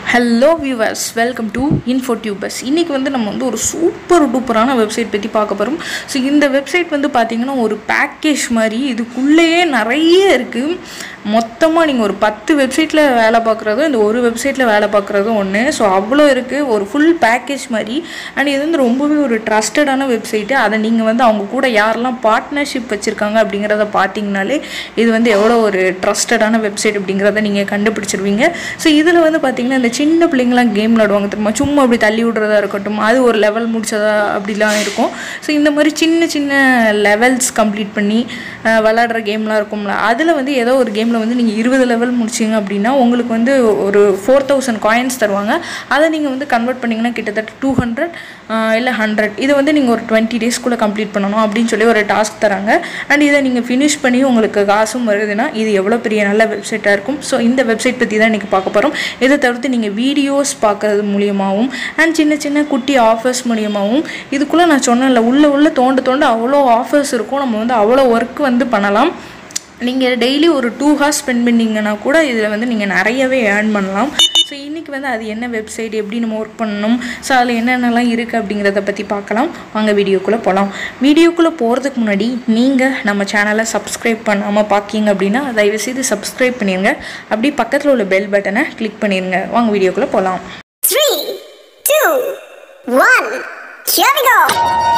Hello viewers welcome to Infotubers இன்றைக்கி வந்து நம்ம வந்து ஒரு சூப்பர் டூப்பரான வெப்சைட் பற்றி பார்க்க போகிறோம் ஸோ இந்த வெப்சைட் வந்து பார்த்திங்கன்னா ஒரு பேக்கேஜ் மாதிரி இதுக்குள்ளேயே நிறைய இருக்குது மொத்தமாக நீங்கள் ஒரு பத்து வெப்சைட்டில் வேலை பார்க்குறதும் இந்த ஒரு வெப்சைட்டில் வேலை பார்க்குறதும் ஒன்று ஸோ அவ்வளோ இருக்குது ஒரு ஃபுல் பேக்கேஜ் மாதிரி அண்ட் இது வந்து ரொம்பவே ஒரு ட்ரஸ்டடான வெப்சைட்டு அதை நீங்கள் வந்து அவங்க கூட யாரெல்லாம் பார்ட்னர்ஷிப் வச்சுருக்காங்க அப்படிங்கிறத பார்த்தீங்கனாலே இது வந்து எவ்வளோ ஒரு ட்ரஸ்டடான வெப்சைட் அப்படிங்கிறத நீங்கள் கண்டுபிடிச்சிருவீங்க ஸோ இதில் வந்து பார்த்தீங்கன்னா இந்த சின்ன பிள்ளைங்களாம் கேம் விளாடுவாங்க தெரியுமா சும்மா அப்படி தள்ளி விடுறதா இருக்கட்டும் அது ஒரு லெவல் முடிச்சதா அப்படிலாம் இருக்கும் ஸோ இந்த மாதிரி சின்ன சின்ன லெவல்ஸ் கம்ப்ளீட் பண்ணி அஹ், விளாடுற கேம்லாம் இருக்கும்ல அதில் வந்து ஏதோ ஒரு கேமில் வந்து நீங்கள் இருபது லெவல் முடிச்சிங்க அப்படின்னா உங்களுக்கு வந்து ஒரு ஃபோர் தௌசண்ட் காயின்ஸ் தருவாங்க அதை நீங்கள் வந்து கன்வெர்ட் பண்ணிங்கன்னா கிட்டத்தட்ட டூ ஹண்ட்ரட் இல்லை ஹண்ட்ரட் இதை வந்து நீங்கள் ஒரு டுவெண்ட்டி டேஸ்க்குள்ளே கம்ப்ளீட் பண்ணணும் அப்படின்னு சொல்லி ஒரு டாஸ்க் தராங்க அண்ட் இதை நீங்கள் ஃபினிஷ் பண்ணி உங்களுக்கு காசும் வருதுன்னா இது எவ்வளோ பெரிய நல்ல வெப்சைட்டாக இருக்கும் ஸோ இந்த வெப்சைட் பற்றி தான் இன்றைக்கி பார்க்க போகிறோம் இதை தவிர்த்து நீங்கள் வீடியோஸ் பார்க்குறது மூலியமாகவும் அண்ட் சின்ன சின்ன குட்டி ஆஃபர்ஸ் மூலியமாகவும் இதுக்குள்ளே நான் சொன்னேன்ல உள்ளே உள்ள தோண்ட தோண்ட அவ்வளோ ஆஃபர்ஸ் இருக்கும் நம்ம வந்து அவ்வளோ ஒர்க் வந்து பண்ணலாம் நீங்கள் டெய்லி ஒரு டூ ஹார்ஸ் ஸ்பெண்ட் பண்ணிங்கன்னா கூட இதில் வந்து நீங்கள் நிறையவே ஏர்ன் பண்ணலாம் ஸோ இன்றைக்கி வந்து அது என்ன வெப்சைட் எப்படி நம்ம ஒர்க் பண்ணணும் ஸோ அதில் என்னென்னலாம் இருக்குது அப்படிங்கிறத பற்றி பார்க்கலாம் வாங்க வீடியோக்குள்ளே போகலாம் வீடியோக்குள்ளே போகிறதுக்கு முன்னாடி நீங்கள் நம்ம சேனலை சப்ஸ்கிரைப் பண்ணாமல் பார்க்கிங்க அப்படின்னா தயவுசெய்து சப்ஸ்கிரைப் பண்ணிடுங்க அப்படி பக்கத்தில் உள்ள பெல் பட்டனை கிளிக் பண்ணிடுங்க வாங்க வீடியோக்குள்ளே போகலாம் Three, two, one. Here we go.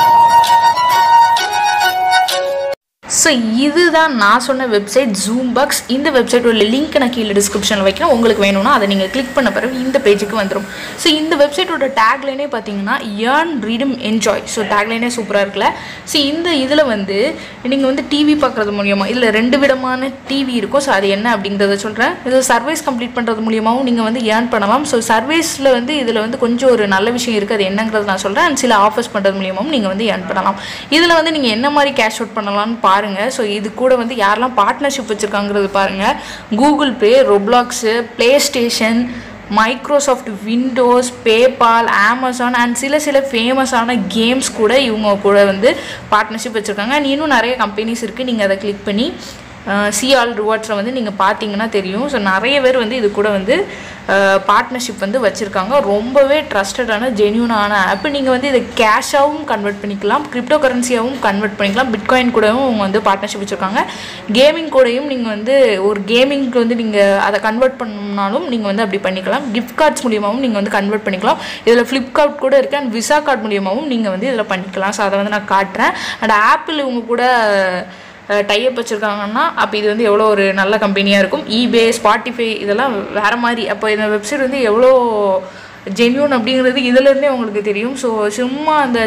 So இதுதான் நான் சொன்ன வெப்சைட் ஜூம் பாக்ஸ் இந்த வெப்சைட்டோட லிங்க் நான் கீழே டிஸ்கிரிப்ஷனில் வைக்கிறேன் உங்களுக்கு வேணும்னா அதை நீங்கள் கிளிக் பண்ண பிறகு இந்த பேஜுக்கு வந்துடும் ஸோ இந்த வெப்சைட்டோட டேக்லைனே பார்த்தீங்கன்னா ஏர்ன் ரீடம் என்ஜாய் ஸோ டேக்லைனே சூப்பராக இருக்குல்ல ஸோ இந்த இதில் வந்து நீங்கள் வந்து டிவி பார்க்குறது மூலியமா இதில் ரெண்டு விதமான டிவி இருக்கும் ஸோ அது என்ன அப்படிங்கிறத சொல்கிறேன் இது சர்வீஸ் கம்ப்ளீட் பண்ணுறது மூலியமாகவும் நீங்கள் வந்து ஏர்ன் பண்ணலாம் ஸோ சர்வீஸில் வந்து இதில் வந்து கொஞ்சம் ஒரு நல்ல விஷயம் இருக்குது அது என்னங்கிறது நான் சொல்கிறேன் அண்ட் சில ஆஃபர்ஸ் பண்ணுறது மூலியமாகவும் நீங்கள் வந்து ஏர்ன் பண்ணலாம் இதில் வந்து நீங்கள் என்ன மாதிரி கேஷ் அவுட் பண்ணலாம்னு பாருங்கள் ஸோ இது கூட வந்து யாரெல்லாம் பார்ட்னர்ஷிப் வச்சுருக்காங்கிறது பாருங்கள் Google Pay Roblox PlayStation Microsoft Windows PayPal Amazon and சில சில ஃபேமஸான கேம்ஸ் கூட இவங்க கூட வந்து பார்ட்னர்ஷிப் வச்சுருக்காங்க அண்ட் இன்னும் நிறைய கம்பெனிஸ் இருக்குது நீங்கள் அதை கிளிக் பண்ணி சி ஆல் ரிவார்ட்ஸில் வந்து நீங்கள் பார்த்தீங்கன்னா தெரியும் ஸோ நிறைய பேர் வந்து இது கூட வந்து பார்ட்னர்ஷிப் வந்து வச்சுருக்காங்க ரொம்பவே ட்ரஸ்டடான ஜென்யூனான ஆப் நீங்கள் வந்து இதை கேஷாகவும் கன்வெர்ட் பண்ணிக்கலாம் கிரிப்டோ கரன்சியாகவும் கன்வெர்ட் பண்ணிக்கலாம் பிட்காயின் கூடவும் அவங்க வந்து பார்ட்னர்ஷிப் வச்சுருக்காங்க கேமிங் கூடயும் நீங்கள் வந்து ஒரு கேமிங்க்கு வந்து நீங்கள் அதை கன்வெர்ட் பண்ணாலும் நீங்கள் வந்து அப்படி பண்ணிக்கலாம் கிஃப்ட் கார்ட்ஸ் மூலியமாகவும் நீங்கள் வந்து கன்வெர்ட் பண்ணிக்கலாம் இதில் ஃப்ளிப்கார்ட் கூட இருக்குது அண்ட் விசா கார்டு மூலியமாகவும் நீங்கள் வந்து இதில் பண்ணிக்கலாம் ஸோ அதை வந்து நான் காட்டுறேன் அண்ட் ஆப்பிள் இவங்க கூட டைப் வச்சுருக்காங்கன்னா அப்போ இது வந்து எவ்வளோ ஒரு நல்ல கம்பெனியாக இருக்கும் ஈபே ஸ்பாட்டிஃபை இதெல்லாம் வேறு மாதிரி அப்போ இந்த வெப்சைட் வந்து எவ்வளோ ஜென்யூன் அப்படிங்கிறது இதுலேருந்தே உங்களுக்கு தெரியும் ஸோ சும்மா அந்த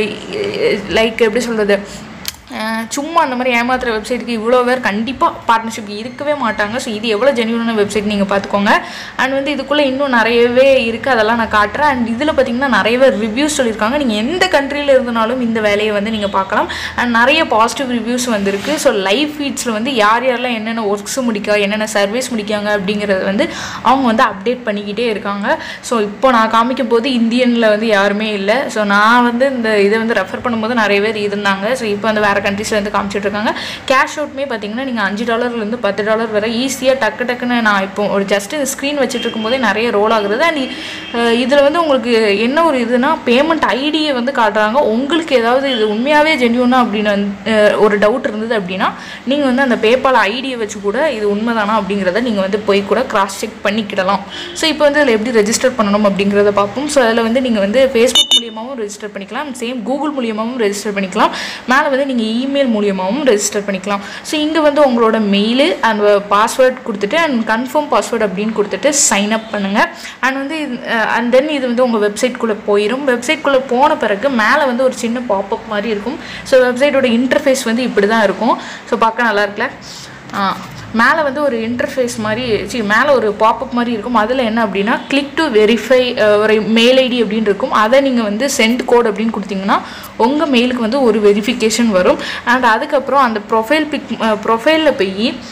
லைக் எப்படி சொல்கிறது அஹ் சும்மா அந்த மாதிரி ஏமாத்துற வெப்சைட்டுக்கு இவ்வளோ பேர் கண்டிப்பாக பார்ட்னர்ஷிப் இருக்கவே மாட்டாங்க ஸோ இது எவ்வளோ ஜென்யூனான வெப்சைட் நீங்கள் பார்த்துக்கோங்க அண்ட் வந்து இதுக்குள்ளே இன்னும் நிறையவே இருக்குது அதெல்லாம் நான் காட்டுறேன் அண்ட் இதில் பார்த்தீங்கன்னா நிறைய பேர் ரிவ்யூஸ் சொல்லியிருக்காங்க நீங்கள் எந்த கண்ட்ரியில் இருந்தாலும் இந்த வேலையை வந்து நீங்கள் பார்க்கலாம் அண்ட் நிறைய பாசிட்டிவ் ரிவ்யூஸ் வந்திருக்கு ஸோ லைவ் ஃபீட்ஸில் வந்து யார் யாரெல்லாம் என்னென்ன ஒர்க்ஸ் முடிக்கா என்னென்ன சர்வீஸ் முடிக்காங்க அப்படிங்கிறது வந்து அவங்க வந்து அப்டேட் பண்ணிக்கிட்டே இருக்காங்க ஸோ இப்போ நான் காமிக்கும் போது இந்தியனில் வந்து யாருமே இல்லை ஸோ நான் வந்து இந்த இதை வந்து ரெஃபர் பண்ணும்போது நிறைய பேர் இருந்தாங்க ஸோ இப்போ வந்து வேறு கண்ட்ரீஸ்லேருந்து காமிச்சிட்டு இருக்காங்க கேஷ் அவுட்மே பார்த்தீங்கன்னா நீங்கள் அஞ்சு டாலர்லேருந்து பத்து டாலர் வரை ஈஸியாக டக்கு டக்குன்னு நான் இப்போ ஒரு ஜஸ்ட் இந்த ஸ்க்ரீன் வச்சுட்டு இருக்கும்போதே நிறைய ரோல் ஆகுறது அண்ட் இதில் வந்து உங்களுக்கு என்ன ஒரு இதுனா பேமெண்ட் ஐடியை வந்து காட்டுறாங்க உங்களுக்கு ஏதாவது இது உண்மையாகவே ஜென்யூனா அப்படின்னு வந்து, அஹ், ஒரு டவுட் இருந்தது அப்படின்னா நீங்கள் வந்து அந்த பேபால் ஐடியை வச்சு கூட இது உண்மைதானா அப்படிங்கிறத நீங்கள் வந்து போய் கூட கிராஸ் செக் பண்ணிக்கிடலாம் ஸோ இப்போ வந்து அதில் எப்படி ரெஜிஸ்டர் பண்ணணும் அப்படிங்கிறத பார்ப்போம் ஸோ அதில் வந்து நீங்கள் வந்து ஃபேஸ்புக் மூலியமாகவும் ரெஜிஸ்டர் பண்ணிக்கலாம் சேம் கூகுள் மூலியமாகவும் ரெஜிஸ்டர் பண்ணிக்கலாம் மேலே வந்து நீங்கள் இமெயில் மூலியமாகவும் ரெஜிஸ்டர் பண்ணிக்கலாம் ஸோ இங்கே வந்து உங்களோட மெயிலு அண்ட் பாஸ்வேர்ட் கொடுத்துட்டு அண்ட் கன்ஃபார்ம் பாஸ்வேர்ட் அப்படின்னு கொடுத்துட்டு சைன் அப் பண்ணுங்கள் அண்ட் வந்து அண்ட் தென் இது வந்து உங்கள் வெப்சைட்குள்ளே போயிடும் வெப்சைட்குள்ளே போன பிறகு மேலே வந்து ஒரு சின்ன பாப்அப் மாதிரி இருக்கும் ஸோ வெப்சைட்டோட இன்டர்ஃபேஸ் வந்து இப்படி தான் இருக்கும் ஸோ பார்க்க நல்லா இருக்குல்ல ஆ மேலே வந்து ஒரு இன்டர்ஃபேஸ் மாதிரி சி மேலே ஒரு பாப்அப் மாதிரி இருக்கும் அதில் என்ன அப்படின்னா கிளிக் டு வெரிஃபை ஒரு மெயில் ஐடி அப்படின்னு இருக்கும் அதை நீங்கள் வந்து சென்ட் கோட் அப்படின்னு கொடுத்தீங்கன்னா உங்கள் மெயிலுக்கு வந்து ஒரு வெரிஃபிகேஷன் வரும் அண்ட் அதுக்கப்புறம் அந்த ப்ரொஃபைல் பிக் ப்ரொஃபைலில் போய்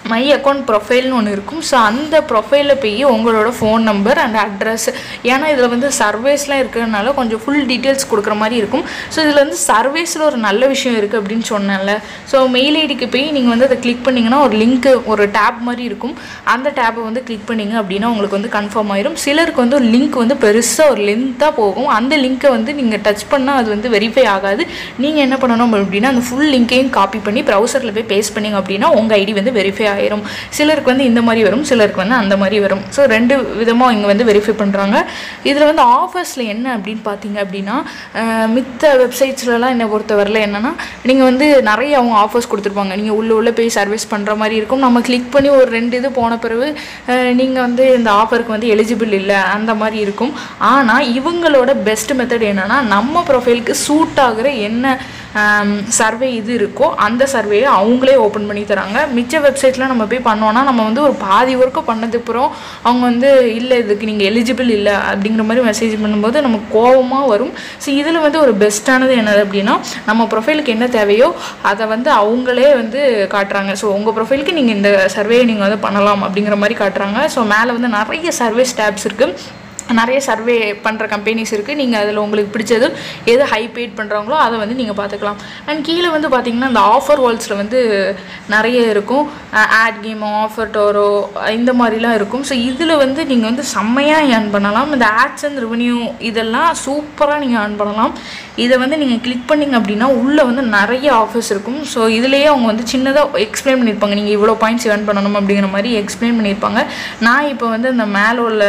மை அக்கௌண்ட் ப்ரொஃபைல்னு ஒன்று இருக்கும் ஸோ அந்த ப்ரொஃபைலில் போய் உங்களோட ஃபோன் நம்பர் அண்ட் அட்ரஸ் ஏன்னா இதில் வந்து சர்வேஸ்லாம் இருக்கிறதுனால கொஞ்சம் ஃபுல் டீட்டெயில்ஸ் கொடுக்குற மாதிரி இருக்கும் ஸோ இதில் வந்து சர்வேஸில் ஒரு நல்ல விஷயம் இருக்குது அப்படின்னு சொன்னேன்ல ஸோ மெயில் ஐடிக்கு போய் நீங்கள் வந்து அதை கிளிக் பண்ணிங்கன்னா ஒரு லிங்க்கு ஒரு டேப் மாதிரி இருக்கும் அந்த டேப்பை வந்து கிளிக் பண்ணிங்க அப்படின்னா உங்களுக்கு வந்து கன்ஃபார்ம் ஆயிரும் சிலருக்கு வந்து ஒரு லிங்க் வந்து பெருசாக ஒரு லென்த்தாக போகும் அந்த லிங்க்கை வந்து நீங்கள் டச் பண்ணால் அது வந்து வெரிஃபை ஆகாது நீங்கள் என்ன பண்ணணும் அப்படின்னா அந்த ஃபுல் லிங்க்கையும் காப்பி பண்ணி ப்ரௌசரில் போய் பேஸ்ட் பண்ணிங்க அப்படின்னா உங்கள் ஐடி வந்து வெரிஃபை ஆயிரும் சிலருக்கு வந்து இந்த மாதிரி வரும் சிலருக்கு வந்து அந்த மாதிரி வரும் ஸோ ரெண்டு விதமாக இங்கே வந்து வெரிஃபை பண்ணுறாங்க இதில் வந்து ஆஃபர்ஸில் என்ன அப்படின்னு பார்த்தீங்க அப்படின்னா அஹ், மித்த வெப்சைட்ஸ்லலாம் என்னை பொறுத்தவரையில் என்னென்னா நீங்கள் வந்து நிறைய அவங்க ஆஃபர்ஸ் கொடுத்துருப்பாங்க நீங்கள் உள்ளே உள்ளே போய் சர்வீஸ் பண்ணுற மாதிரி இருக்கும் நம்ம கிளிக் பண்ணி ஒரு ரெண்டு இது போன பிறகு நீங்கள் வந்து இந்த ஆஃபருக்கு வந்து எலிஜிபிள் இல்லை அந்த மாதிரி இருக்கும் ஆனால் இவங்களோட பெஸ்ட் மெத்தட் என்னென்னா நம்ம ப்ரொஃபைலுக்கு சூட் ஆகுற என்ன சர்வே இது இருக்கோ அந்த சர்வேயை அவங்களே ஓப்பன் பண்ணி தராங்க மிச்ச வெப்சைட்டில் நம்ம போய் பண்ணோன்னா நம்ம வந்து ஒரு பாதி ஒர்க்கு பண்ணதுக்கப்புறம் அவங்க வந்து இல்லை இதுக்கு நீங்கள் எலிஜிபிள் இல்லை அப்படிங்கிற மாதிரி மெசேஜ் பண்ணும்போது நமக்கு கோபமாக வரும் ஸோ இதில் வந்து ஒரு பெஸ்ட்டானது என்னது அப்படின்னா நம்ம ப்ரொஃபைலுக்கு என்ன தேவையோ அதை வந்து அவங்களே வந்து காட்டுறாங்க ஸோ உங்கள் ப்ரொஃபைலுக்கு நீங்கள் இந்த சர்வேயை நீங்கள் வந்து பண்ணலாம் அப்படிங்கிற மாதிரி காட்டுறாங்க ஸோ மேலே வந்து நிறைய சர்வே ஸ்டாப்ஸ் இருக்குது நிறைய சர்வே பண்ணுற கம்பெனிஸ் இருக்குது நீங்கள் அதில் உங்களுக்கு பிடிச்சது எது ஹை பெய்ட் பண்ணுறாங்களோ அதை வந்து நீங்கள் பார்த்துக்கலாம் அண்ட் கீழே வந்து பார்த்தீங்கன்னா இந்த ஆஃபர் வால்ஸில் வந்து நிறைய இருக்கும் ஆட் கேம் ஆஃபர் டோரோ இந்த மாதிரிலாம் இருக்கும் ஸோ இதில் வந்து நீங்கள் வந்து செம்மையாக ஏர்ன் பண்ணலாம் இந்த ஆட்ஸ் அண்ட் ரெவன்யூ இதெல்லாம் சூப்பராக நீங்கள் ஏர்ன் பண்ணலாம் இதை வந்து நீங்கள் கிளிக் பண்ணிங்க அப்படின்னா உள்ளே வந்து நிறைய ஆஃபர்ஸ் இருக்கும் ஸோ இதுலேயே அவங்க வந்து சின்னதாக எக்ஸ்பிளைன் பண்ணியிருப்பாங்க நீங்கள் இவ்வளோ பாயிண்ட்ஸ் ஏர்ன் பண்ணணும் அப்படிங்கிற மாதிரி எக்ஸ்பிளைன் பண்ணியிருப்பாங்க நான் இப்போ வந்து இந்த மேலே உள்ள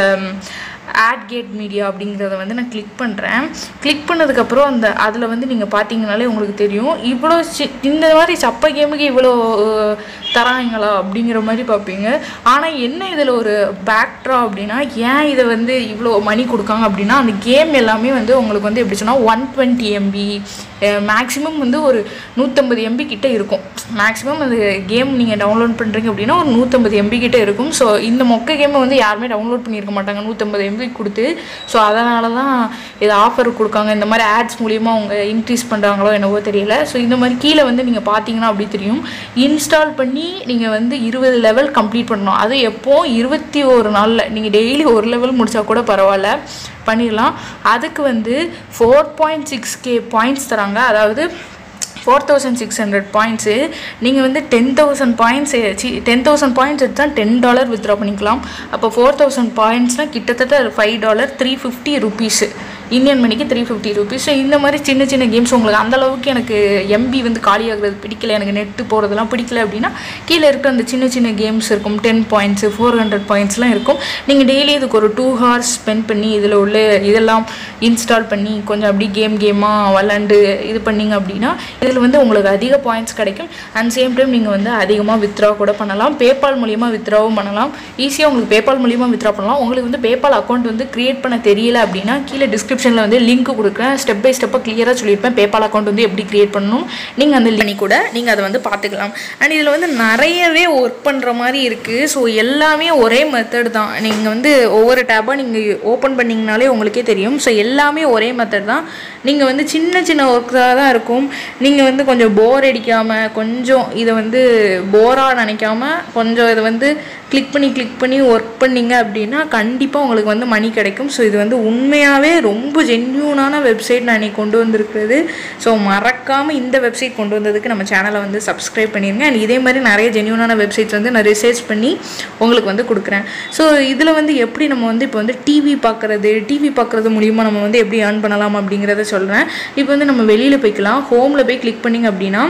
ஆட் கேட் மீடியா அப்படிங்கிறத வந்து நான் கிளிக் பண்ணுறேன் கிளிக் பண்ணதுக்கப்புறம் அந்த அதில் வந்து நீங்கள் பார்த்தீங்கனாலே உங்களுக்கு தெரியும் இவ்வளோ சி இந்த மாதிரி சப்ப கேமுக்கு இவ்வளோ அஹ், தராங்களா அப்படிங்கிற மாதிரி பார்ப்பீங்க ஆனால் என்ன இதில் ஒரு பேக்ட்ரா அப்படின்னா ஏன் இதை வந்து இவ்வளோ மணி கொடுக்காங்க அப்படின்னா அந்த கேம் எல்லாமே வந்து உங்களுக்கு வந்து எப்படி சொன்னால் ஒன் டுவெண்ட்டி எம்பி மேக்ஸிமம் வந்து ஒரு நூற்றம்பது எம்பி கிட்ட இருக்கும் மேக்ஸிமம் அந்த கேம் நீங்கள் டவுன்லோட் பண்ணுறீங்க அப்படின்னா ஒரு நூற்றம்பது எம்பி கிட்ட இருக்கும் ஸோ இந்த மொக்க கேமை வந்து யாருமே டவுன்லோட் பண்ணியிருக்க மாட்டாங்க நூற்றம்பது எம்பி கொடுத்து ஸோ அதனால தான் இது ஆஃபர் கொடுக்காங்க இந்த மாதிரி ஆட்ஸ் மூலியமாக அவங்க இன்க்ரீஸ் பண்ணுறாங்களோ என்னவோ தெரியல ஸோ இந்த மாதிரி கீழே வந்து நீங்கள் பார்த்தீங்கன்னா அப்படி தெரியும் இன்ஸ்டால் பண்ணி நீங்கள் வந்து இருபது லெவல் கம்ப்ளீட் பண்ணணும் அது எப்போ இருபத்தி ஒரு நாளில் நீங்கள் டெய்லி ஒரு லெவல் முடித்தா கூட பரவாயில்ல பண்ணிடலாம் அதுக்கு வந்து four point six K points தராங்க அதாவது four thousand six hundred points நீங்கள் வந்து டென் தௌசண்ட் பாயிண்ட்ஸ் சி டென் தௌசண்ட் பாயிண்ட்ஸ் எடுத்தா டென் டாலர் வித்ட்ரா பண்ணிக்கலாம் அப்போ ஃபோர் தௌசண்ட் பாயிண்ட்ஸ்னால் கிட்டத்தட்ட five dollar three fifty rupees Indian மணிக்கு த்ரீ ஃபிஃப்டி ருபீஸ் ஸோ இந்த மாதிரி சின்ன சின்ன கேம்ஸ் உங்களுக்கு அந்த அளவுக்கு எனக்கு எம்பி வந்து காலியாகிறது பிடிக்கல எனக்கு நெட்டு போகிறதெல்லாம் பிடிக்கல அப்படின்னா கீழே இருக்கிற அந்த சின்ன சின்ன கேம்ஸ் இருக்கும் டென் பாயிண்ட்ஸு ஃபோர் ஹண்ட்ரட் பாயிண்ட்ஸ்லாம் இருக்கும் நீங்கள் டெய்லி இதுக்கு ஒரு டூ ஹவர்ஸ் ஸ்பெண்ட் பண்ணி இதில் உள்ள இதெல்லாம் இன்ஸ்டால் பண்ணி கொஞ்சம் அப்படி கேம் கேமாக விளாண்டு இது பண்ணீங்க அப்படின்னா இதில் வந்து உங்களுக்கு அதிக பாயிண்ட்ஸ் கிடைக்கும் அண்ட் சேம் டைம் நீங்கள் வந்து அதிகமாக வித்ரா கூட பண்ணலாம் பேபால் மூலியமாக வித்ராவும் பண்ணலாம் ஈஸியாக உங்களுக்கு பேபால் மூலியமாக வித்ரா பண்ணலாம் உங்களுக்கு வந்து பேபால் அக்கௌண்ட் வந்து கிரியேட் பண்ண தெரியல அப்படின்னா கீழே டிஸ்கிரிப்ஷனில் வந்து லிங்க் கொடுக்குறேன் ஸ்டெப் பை ஸ்டெப்பாக கிளியராக சொல்லியிருப்பேன் பேபால் அக்கௌண்ட் வந்து எப்படி கிரியேட் பண்ணணும் நீங்கள் அந்த பண்ணி கூட நீங்கள் அதை வந்து பார்த்துக்கலாம் அண்ட் இதில் வந்து நிறையவே ஒர்க் பண்ணுற மாதிரி இருக்குது ஸோ எல்லாமே ஒரே மெத்தட் தான் நீங்கள் வந்து ஒவ்வொரு டேப்பாக நீங்கள் ஓப்பன் பண்ணிங்கனாலே உங்களுக்கே தெரியும் ஸோ எல்லாமே ஒரே மெத்தட் தான் நீங்கள் வந்து சின்ன சின்ன ஒர்க்காக தான் இருக்கும் நீங்கள் வந்து கொஞ்சம் போர் அடிக்காமல் கொஞ்சம் இதை வந்து போராக நினைக்காம கொஞ்சம் இதை வந்து கிளிக் பண்ணி கிளிக் பண்ணி ஒர்க் பண்ணீங்க அப்படின்னா கண்டிப்பாக உங்களுக்கு வந்து மணி கிடைக்கும் ஸோ இது வந்து உண்மையாகவே ரொம்ப ஜென்யூனான வெப்சைட் நான் இன்னைக்கு கொண்டு வந்திருக்கிறது ஸோ மறக்காமல் இந்த வெப்சைட் கொண்டு வந்ததுக்கு நம்ம சேனலை வந்து சப்ஸ்கிரைப் பண்ணிடுங்க அண்ட் இதே மாதிரி நிறைய ஜென்யூனான வெப்சைட்ஸ் வந்து நான் ரிசர்ச் பண்ணி உங்களுக்கு வந்து கொடுக்குறேன் ஸோ இதில் வந்து எப்படி நம்ம வந்து இப்போ வந்து டிவி பார்க்குறது டிவி பார்க்குறது மூலியமாக நம்ம வந்து எப்படி ஏர்ன் பண்ணலாம் அப்படிங்கிறத சொல்கிறேன் இப்போ வந்து நம்ம வெளியில் போய்க்கலாம் ஹோமில் போய் கிளிக் பண்ணிங்க அப்படின்னா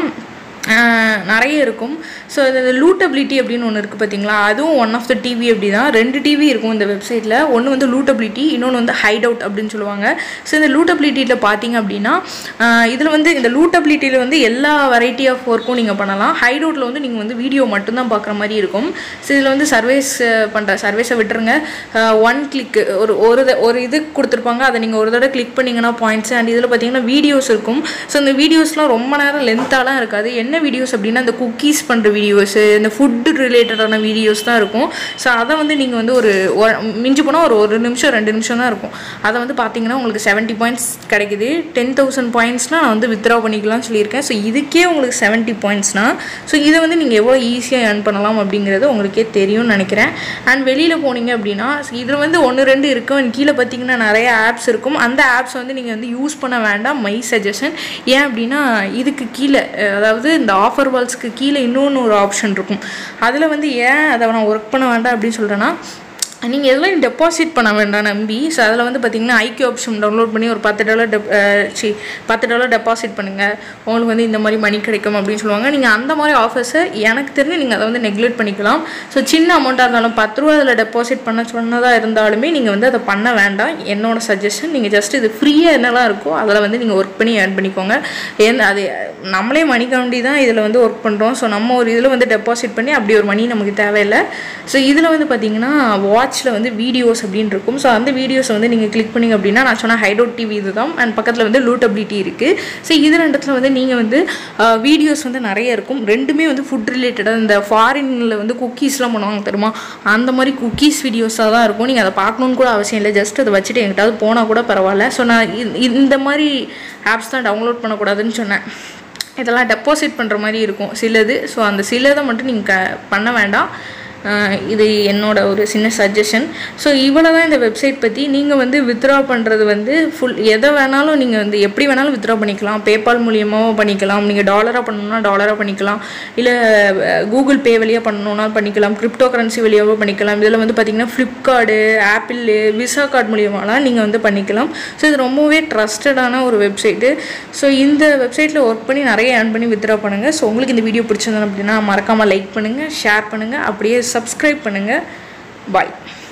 ஆஹ் நிறைய இருக்கும் ஸோ இது லூட்டபிலிட்டி அப்படின்னு ஒன்று இருக்குது பார்த்தீங்களா அதுவும் ஒன் ஆஃப் த டிவி அப்படி தான் ரெண்டு டிவி இருக்கும் இந்த வெப்சைட்டில் ஒன்று வந்து லூட்டபிலிட்டி இன்னொன்று வந்து ஹைட் அவுட் அப்படின்னு சொல்லுவாங்க ஸோ இந்த லூட்டபிலிட்டியில் பார்த்தீங்க அப்படின்னா இதில் வந்து இந்த லூட்டபிலிட்டியில் வந்து எல்லா வெரைட்டி ஆஃப் ஒர்க்கும் நீங்கள் பண்ணலாம் ஹைட் அவுட்டில் வந்து நீங்கள் வந்து வீடியோ மட்டும்தான் பார்க்குற மாதிரி இருக்கும் ஸோ இதில் வந்து சர்வீஸ் பண்ணுற சர்வீஸை விட்டுருங்க ஒன் கிளிக் ஒரு ஒரு த- ஒரு இது கொடுத்துருப்பாங்க அதை நீங்கள் ஒரு தடவை கிளிக் பண்ணிங்கன்னா பாயிண்ட்ஸ் அண்ட் இதில் பார்த்தீங்கன்னா வீடியோஸ் இருக்கும் ஸோ இந்த வீடியோஸ்லாம் ரொம்ப நேரம் லென்த்தாலாம் இருக்காது என்ன என்ன வீடியோஸ் அப்படின்னா இந்த குக்கீஸ் பண்ணுற வீடியோஸு இந்த ஃபுட்டு ரிலேட்டடான வீடியோஸ் தான் இருக்கும் ஸோ அதை வந்து நீங்கள் வந்து ஒரு ஒரு- மிஞ்சி போனால் ஒரு ஒரு நிமிஷம் ரெண்டு நிமிஷம் தான் இருக்கும் அதை வந்து பார்த்தீங்கன்னா உங்களுக்கு செவன்ட்டி பாயிண்ட்ஸ் கிடைக்குது டென் தௌசண்ட் பாயிண்ட்ஸ்னால் நான் வந்து வித்ரா பண்ணிக்கலாம்னு சொல்லியிருக்கேன் ஸோ இதுக்கே உங்களுக்கு செவன்ட்டி பாயிண்ட்ஸ்னால் ஸோ இதை வந்து நீங்கள் எவ்வளோ ஈஸியாக ஏர்ன் பண்ணலாம் அப்படிங்கிறது உங்களுக்கே தெரியும்னு நினைக்கிறேன் அண்ட் வெளியில் போனீங்க அப்படின்னா இதில் வந்து ஒன்று ரெண்டு இருக்கும் கீழே பார்த்தீங்கன்னா நிறைய ஆப்ஸ் இருக்கும் அந்த ஆப்ஸ் வந்து நீங்கள் வந்து யூஸ் பண்ண வேண்டாம் மை சஜஷன் ஏன் அப்படின்னா இதுக்கு கீழே அஹ், அதாவது இந்த ஆஃபர் வால்ஸ்க்கு கீழே இன்னொன்று ஒரு ஆப்ஷன் இருக்கும் அதில் வந்து ஏன் அதை நான் ஒர்க் பண்ண வேண்டாம் அப்படின்னு சொல்கிறேன்னா நீங்கள் எதுலையும் டெபாசிட் பண்ண வேண்டாம் நம்பி ஸோ அதில் வந்து பார்த்தீங்கன்னா ஐக்கியூ ஆப்ஷன் டவுன்லோட் பண்ணி ஒரு பத்து டாலர் டெப் சி பத்து டாலர் டெபாசிட் பண்ணுங்கள் உங்களுக்கு வந்து இந்த மாதிரி மணி கிடைக்கும் அப்படின்னு சொல்லுவாங்க நீங்கள் அந்த மாதிரி ஆஃபர்ஸை எனக்கு தெரிஞ்சு நீங்கள் அதை வந்து நெக்லெக்ட் பண்ணிக்கலாம் ஸோ சின்ன அமௌண்ட்டாக இருந்தாலும் பத்து ரூபா அதில் டெபாசிட் பண்ண சொன்னதாக இருந்தாலுமே நீங்கள் வந்து அதை பண்ண வேண்டாம் என்னோட சஜஷன் நீங்கள் ஜஸ்ட் இது ஃப்ரீயாக என்னெல்லாம் இருக்கோ அதில் வந்து நீங்கள் ஒர்க் பண்ணி ஏர்ன் பண்ணிக்கோங்க ஏன் அது நம்மளே மணி கவுண்டி தான் இதில் வந்து ஒர்க் பண்ணுறோம் ஸோ நம்ம ஒரு இதில் வந்து டெபாசிட் பண்ணி அப்படி ஒரு மணி நமக்கு தேவையில்லை ஸோ இதில் வந்து பார்த்தீங்கன்னா வாட்ச்சில் வந்து வீடியோஸ் அப்படின்னு இருக்கும் ஸோ அந்த வீடியோஸை வந்து நீங்கள் கிளிக் பண்ணிங்க அப்படின்னா நான் சொன்ன ஹைடோட் டிவி இதுதான் அண்ட் பக்கத்தில் வந்து லூட்டபிலிட்டி இருக்குது ஸோ இது ரெண்டுத்தில் வந்து நீங்கள் வந்து வீடியோஸ் வந்து நிறைய இருக்கும் ரெண்டுமே வந்து ஃபுட் ரிலேட்டடாக இந்த ஃபாரினில் வந்து குக்கீஸ்லாம் பண்ணுவாங்க தெரியுமா அந்த மாதிரி குக்கீஸ் வீடியோஸாக தான் இருக்கும் நீங்கள் அதை பார்க்கணுன்னு கூட அவசியம் இல்லை ஜஸ்ட் அதை வச்சுட்டு எங்கிட்டாவது போனால் கூட பரவாயில்ல ஸோ நான் இ- இந்த மாதிரி ஆப்ஸ் தான் டவுன்லோட் பண்ணக்கூடாதுன்னு சொன்னேன் இதெல்லாம் டெபாசிட் பண்ணுற மாதிரி இருக்கும் சிலது ஸோ அந்த சிலதை மட்டும் நீங்கள் க பண்ண வேண்டாம் ஆஹ் இது என்னோட ஒரு சின்ன சஜஷன் ஸோ இவ்வளோ தான் இந்த வெப்சைட் பற்றி நீங்கள் வந்து வித்ட்ரா பண்ணுறது வந்து ஃபுல் எதை வேணாலும் நீங்கள் வந்து எப்படி வேணாலும் வித்ட்ரா பண்ணிக்கலாம் பேபால் மூலியமாகவும் பண்ணிக்கலாம் நீங்கள் டாலராக பண்ணணும்னா டாலராக பண்ணிக்கலாம் இல்லை கூகுள் பே வழியாக பண்ணணும்னா பண்ணிக்கலாம் கிரிப்டோ கரன்சி வழியாகவும் பண்ணிக்கலாம் இதில் வந்து பார்த்தீங்கன்னா ஃப்ளிப்கார்டு ஆப்பிள் விசா கார்டு மூலியமாலாம் நீங்கள் வந்து பண்ணிக்கலாம் ஸோ இது ரொம்பவே ட்ரஸ்டடான ஒரு வெப்சைட்டு ஸோ இந்த வெப்சைட்டில் ஒர்க் பண்ணி நிறைய ஏர்ன் பண்ணி வித்ட்ரா பண்ணுங்கள் ஸோ உங்களுக்கு இந்த வீடியோ பிடிச்சிருந்தது அப்படின்னா மறக்காமல் லைக் பண்ணுங்கள் ஷேர் பண்ணுங்கள் அப்படியே சப்ஸ்கிரைப் பண்ணுங்கள் பாய்